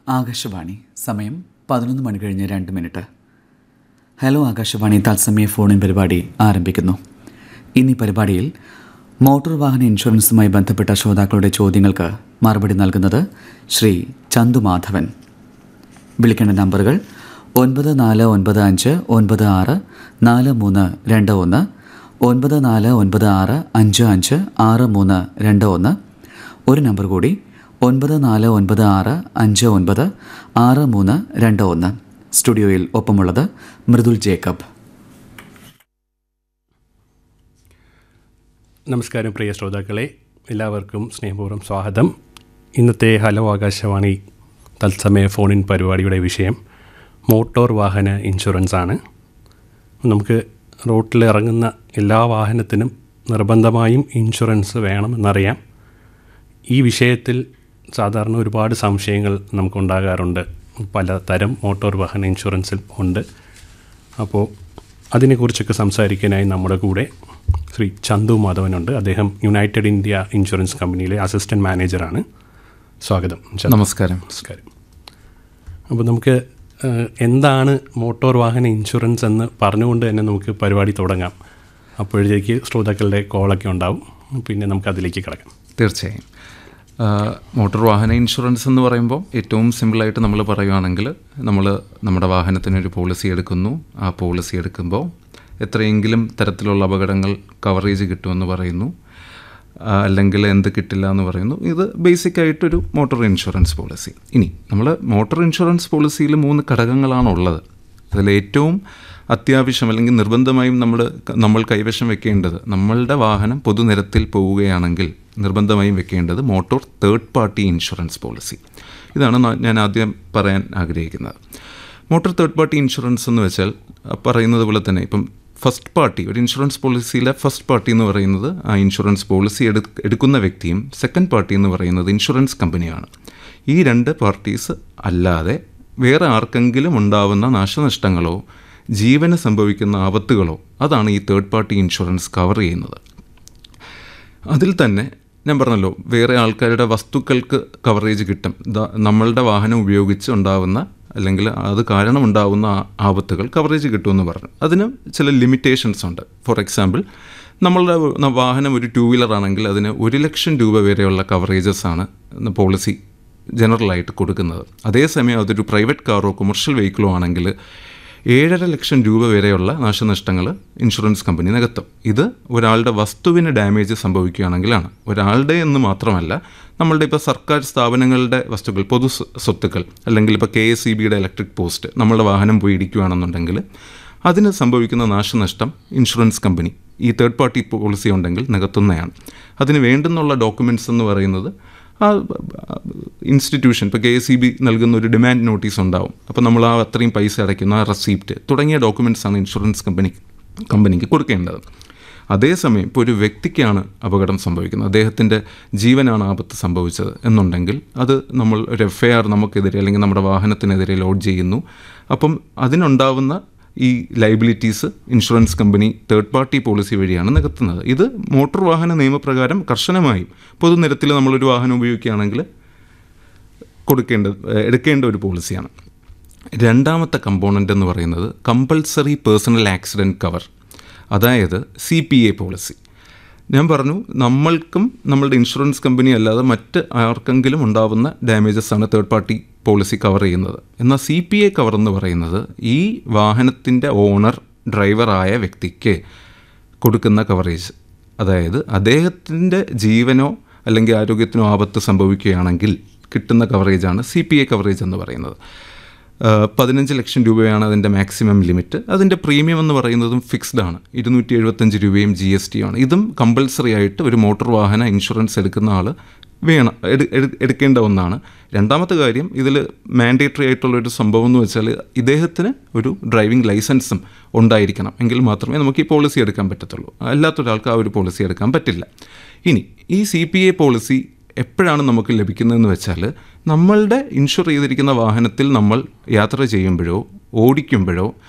ആകാശവാണി സമയം പതിനൊന്ന് മണി കഴിഞ്ഞ് രണ്ട് മിനിറ്റ് ഹലോ ആകാശവാണി തത്സമയ ഫോണിൻ പരിപാടി ആരംഭിക്കുന്നു ഇന്ന് ഈ പരിപാടിയിൽ മോട്ടോർ വാഹന ഇൻഷുറൻസുമായി ബന്ധപ്പെട്ട ശ്രോതാക്കളുടെ ചോദ്യങ്ങൾക്ക് മറുപടി നൽകുന്നത് ശ്രീ ചന്തു മാധവൻ വിളിക്കേണ്ട നമ്പറുകൾ ഒൻപത് നാല് ഒൻപത് അഞ്ച് ഒൻപത് ആറ് നാല് മൂന്ന് രണ്ട് ഒന്ന് ഒൻപത് നാല് ഒൻപത് ആറ് അഞ്ച് അഞ്ച് ആറ് മൂന്ന് രണ്ട് ഒന്ന് ഒരു നമ്പർ കൂടി ഒൻപത് നാല് ഒൻപത് ആറ് അഞ്ച് ഒൻപത് ആറ് മൂന്ന് രണ്ട് ഒന്ന് സ്റ്റുഡിയോയിൽ ഒപ്പമുള്ളത് മൃദുൽ ജേക്കബ് നമസ്കാരം പ്രിയ ശ്രോതാക്കളെ എല്ലാവർക്കും സ്നേഹപൂർവ്വം സ്വാഗതം ഇന്നത്തെ ഹലോ ആകാശവാണി തത്സമയ ഫോണിൻ പരിപാടിയുടെ വിഷയം മോട്ടോർ വാഹന ഇൻഷുറൻസ് ആണ് നമുക്ക് റോട്ടിൽ ഇറങ്ങുന്ന എല്ലാ വാഹനത്തിനും നിർബന്ധമായും ഇൻഷുറൻസ് വേണമെന്നറിയാം ഈ വിഷയത്തിൽ സാധാരണ ഒരുപാട് സംശയങ്ങൾ നമുക്കുണ്ടാകാറുണ്ട് പല തരം മോട്ടോർ വാഹന ഇൻഷുറൻസിൽ ഉണ്ട് അപ്പോൾ അതിനെക്കുറിച്ചൊക്കെ സംസാരിക്കാനായി നമ്മുടെ കൂടെ ശ്രീ ചന്തു മാധവനുണ്ട് അദ്ദേഹം യുണൈറ്റഡ് ഇന്ത്യ ഇൻഷുറൻസ് കമ്പനിയിലെ അസിസ്റ്റൻറ്റ് മാനേജറാണ് സ്വാഗതം ചന്തു. നമസ്കാരം നമസ്കാരം അപ്പോൾ നമുക്ക് ഏഹ്, എന്താണ് മോട്ടോർ വാഹന ഇൻഷുറൻസ് എന്ന് പറഞ്ഞുകൊണ്ട് തന്നെ നമുക്ക് പരിപാടി തുടങ്ങാം അപ്പോഴത്തേക്ക് ശ്രോതാക്കളുടെ കോളൊക്കെ ഉണ്ടാവും പിന്നെ നമുക്ക് അതിലേക്ക് കിടക്കാം തീർച്ചയായും ആ, മോട്ടോർ വാഹന ഇൻഷുറൻസ് എന്ന് പറയുമ്പോൾ ഏറ്റവും സിമ്പിളായിട്ട് നമ്മൾ പറയുകയാണെങ്കിൽ നമ്മൾ നമ്മുടെ വാഹനത്തിനൊരു പോളിസി എടുക്കുന്നു ആ പോളിസി എടുക്കുമ്പോൾ എത്രയെങ്കിലും തരത്തിലുള്ള അപകടങ്ങൾ കവറേജ് കിട്ടുമെന്ന് പറയുന്നു ആ, അല്ലെങ്കിൽ എന്ത് കിട്ടില്ല എന്ന് പറയുന്നു ഇത് ബേസിക് ആയിട്ടൊരു മോട്ടോർ ഇൻഷുറൻസ് പോളിസി ഇനി നമ്മൾ മോട്ടോർ ഇൻഷുറൻസ് പോളിസിയിൽ മൂന്ന് ഘടകങ്ങളാണ് ഉള്ളത് അതിൽ ഏറ്റവും അത്യാവശ്യം അല്ലെങ്കിൽ നിർബന്ധമായും നമ്മൾ നമ്മൾ കൈവശം വെക്കേണ്ടത് നമ്മളുടെ വാഹനം പൊതുനിരത്തിൽ പോവുകയാണെങ്കിൽ നിർബന്ധമായും വെക്കേണ്ടത് motor third party insurance policy ഇതാണ് ന- ഞാൻ ആദ്യം പറയാൻ ആഗ്രഹിക്കുന്നത് മോട്ടോർ തേർഡ് പാർട്ടി ഇൻഷുറൻസ് എന്ന് വെച്ചാൽ അഹ് പറയുന്നത് പോലെ തന്നെ ഇപ്പം ഫസ്റ്റ് പാർട്ടി ഒരു ഇൻഷുറൻസ് പോളിസിയിലെ ഫസ്റ്റ് പാർട്ടി എന്ന് പറയുന്നത് ആ ഇൻഷുറൻസ് പോളിസി എടു എടുക്കുന്ന വ്യക്തിയും സെക്കൻഡ് പാർട്ടി എന്ന് പറയുന്നത് ഇൻഷുറൻസ് കമ്പനിയാണ് ഈ രണ്ട് പാർട്ടീസ് അല്ലാതെ വേറെ ആർക്കെങ്കിലും ഉണ്ടാവുന്ന നാശനഷ്ടങ്ങളോ ജീവന് സംഭവിക്കുന്ന ആപത്തുകളോ അതാണ് ഈ തേർഡ് പാർട്ടി ഇൻഷുറൻസ് കവർ ചെയ്യുന്നത് അതിൽ തന്നെ ഞാൻ പറഞ്ഞല്ലോ വേറെ ആൾക്കാരുടെ വസ്തുക്കൾക്ക് കവറേജ് കിട്ടും ദാ- നമ്മളുടെ വാഹനം ഉപയോഗിച്ച് ഉണ്ടാവുന്ന അല്ലെങ്കിൽ അത് കാരണം ഉണ്ടാവുന്ന ആ- ആപത്തുകൾ കവറേജ് കിട്ടുമെന്ന് പറഞ്ഞു അതിന് ചില ലിമിറ്റേഷൻസ് ഉണ്ട് ഫോർ എക്സാമ്പിൾ നമ്മളുടെ വ- വാഹനം ഒരു ടൂ വീലർ ആണെങ്കിൽ അതിന് ഒരു ലക്ഷം രൂപ വരെയുള്ള കവറേജസ് ആണ് പോളിസി ജനറലായിട്ട് കൊടുക്കുന്നത് അതേസമയം അതൊരു പ്രൈവറ്റ് കാറോ കൊമേഴ്ഷ്യൽ വെഹിക്കിളോ ആണെങ്കിൽ ഏഴര ലക്ഷം രൂപ വരെയുള്ള നാശനഷ്ടങ്ങൾ ഇൻഷുറൻസ് കമ്പനി നികത്തും ഇത് ഒരാളുടെ വസ്തുവിന് ഡാമേജ് സംഭവിക്കുകയാണെങ്കിലാണ് ഒരാളുടെ എന്ന് മാത്രമല്ല നമ്മളുടെ ഇപ്പോൾ സർക്കാർ സ്ഥാപനങ്ങളുടെ വസ്തുക്കൾ പൊതു സ്വ- സ്വത്തുക്കൾ അല്ലെങ്കിൽ ഇപ്പോൾ കെ എസ് ഇ ബിയുടെ ഇലക്ട്രിക് പോസ്റ്റ് നമ്മളുടെ വാഹനം പോയി ഇടിക്കുകയാണെന്നുണ്ടെങ്കിൽ അതിന് സംഭവിക്കുന്ന നാശനഷ്ടം ഇൻഷുറൻസ് കമ്പനി ഈ തേർഡ് പാർട്ടി പോളിസി ഉണ്ടെങ്കിൽ നികത്തുന്നതാണ് അതിന് വേണ്ടുന്നുള്ള ഡോക്യുമെൻറ്റ്സ് എന്ന് പറയുന്നത് ആ ഇൻസ്റ്റിറ്റ്യൂഷൻ ഇപ്പോൾ കെ എസ് ഇ ബി നൽകുന്ന ഒരു ഡിമാൻഡ് നോട്ടീസ് ഉണ്ടാവും അപ്പോൾ നമ്മൾ ആ അത്രയും പൈസ അടയ്ക്കുന്ന ആ റെസീപ്റ്റ് തുടങ്ങിയ ഡോക്യുമെൻറ്റ്സ് ആണ് ഇൻഷുറൻസ് കമ്പനി കമ്പനിക്ക് കൊടുക്കേണ്ടത് അതേസമയം ഇപ്പോൾ ഒരു വ്യക്തിക്കാണ് അപകടം സംഭവിക്കുന്നത് അദ്ദേഹത്തിൻ്റെ ജീവനാണ് ആപത്ത് സംഭവിച്ചത് എന്നുണ്ടെങ്കിൽ അത് നമ്മൾ ഒരു എഫ് ഐ ആർ നമുക്കെതിരെ അല്ലെങ്കിൽ നമ്മുടെ വാഹനത്തിനെതിരെ ലോഡ് ചെയ്യുന്നു അപ്പം അതിനുണ്ടാവുന്ന ഈ ലൈബിലിറ്റീസ് ഇൻഷുറൻസ് കമ്പനി തേർഡ് പാർട്ടി പോളിസി വഴിയാണ് നികത്തുന്നത് ഇത് മോട്ടോർ വാഹന നിയമപ്രകാരം കർശനമായും പൊതുനിരത്തിൽ നമ്മളൊരു വാഹനം ഉപയോഗിക്കുകയാണെങ്കിൽ കൊടുക്കേണ്ട ഏഹ് എടുക്കേണ്ട ഒരു പോളിസിയാണ് രണ്ടാമത്തെ കമ്പോണൻ്റ് എന്ന് പറയുന്നത് കമ്പൾസറി പേഴ്സണൽ ആക്സിഡൻറ്റ് കവർ അതായത് സി പി എ പോളിസി ഞാൻ പറഞ്ഞു നമ്മൾക്കും നമ്മളുടെ ഇൻഷുറൻസ് കമ്പനി അല്ലാതെ മറ്റ് ആർക്കെങ്കിലും ഉണ്ടാവുന്ന ഡാമേജസ് ആണ് തേർഡ് പാർട്ടി പോളിസി കവർ ചെയ്യുന്നത് എന്നാൽ സി പി എ കവർ എന്ന് പറയുന്നത് ഈ വാഹനത്തിൻ്റെ ഓണർ ഡ്രൈവറായ വ്യക്തിക്ക് കൊടുക്കുന്ന കവറേജ് അതായത് അദ്ദേഹത്തിൻ്റെ ജീവനോ അല്ലെങ്കിൽ ആരോഗ്യത്തിനോ ആപത്ത് സംഭവിക്കുകയാണെങ്കിൽ കിട്ടുന്ന കവറേജാണ് സി പി എ കവറേജ് എന്ന് പറയുന്നത് ആ, പതിനഞ്ച് ലക്ഷം രൂപയാണ് അതിൻ്റെ മാക്സിമം ലിമിറ്റ് അതിൻ്റെ പ്രീമിയം എന്ന് പറയുന്നതും ഫിക്സ്ഡ് ആണ് ഇരുന്നൂറ്റി എഴുപത്തഞ്ച് രൂപയും ജി എസ് ടി ആണ് ഇതും കമ്പൾസറി ആയിട്ട് ഒരു മോട്ടോർ വാഹന ഇൻഷുറൻസ് എടുക്കുന്ന ആൾ വേണം എടു- എടു- എടുക്കേണ്ട ഒന്നാണ് രണ്ടാമത്തെ കാര്യം ഇതിൽ മാൻഡേറ്ററി ആയിട്ടുള്ള ഒരു സംഭവം എന്ന് വെച്ചാൽ ഇദ്ദേഹത്തിന് ഒരു ഡ്രൈവിംഗ് ലൈസൻസും ഉണ്ടായിരിക്കണം എങ്കിൽ മാത്രമേ നമുക്ക് ഈ പോളിസി എടുക്കാൻ പറ്റത്തുള്ളൂ അല്ലാത്തൊരാൾക്ക് ആ ഒരു പോളിസി എടുക്കാൻ പറ്റില്ല ഇനി ഈ സി പി എ പോളിസി എപ്പോഴാണ് നമുക്ക് ലഭിക്കുന്നതെന്ന് വെച്ചാൽ നമ്മളുടെ ഇൻഷുർ ചെയ്തിരിക്കുന്ന വാഹനത്തിൽ നമ്മൾ യാത്ര ചെയ്യുമ്പോഴോ ഓടിക്കുമ്പോഴോ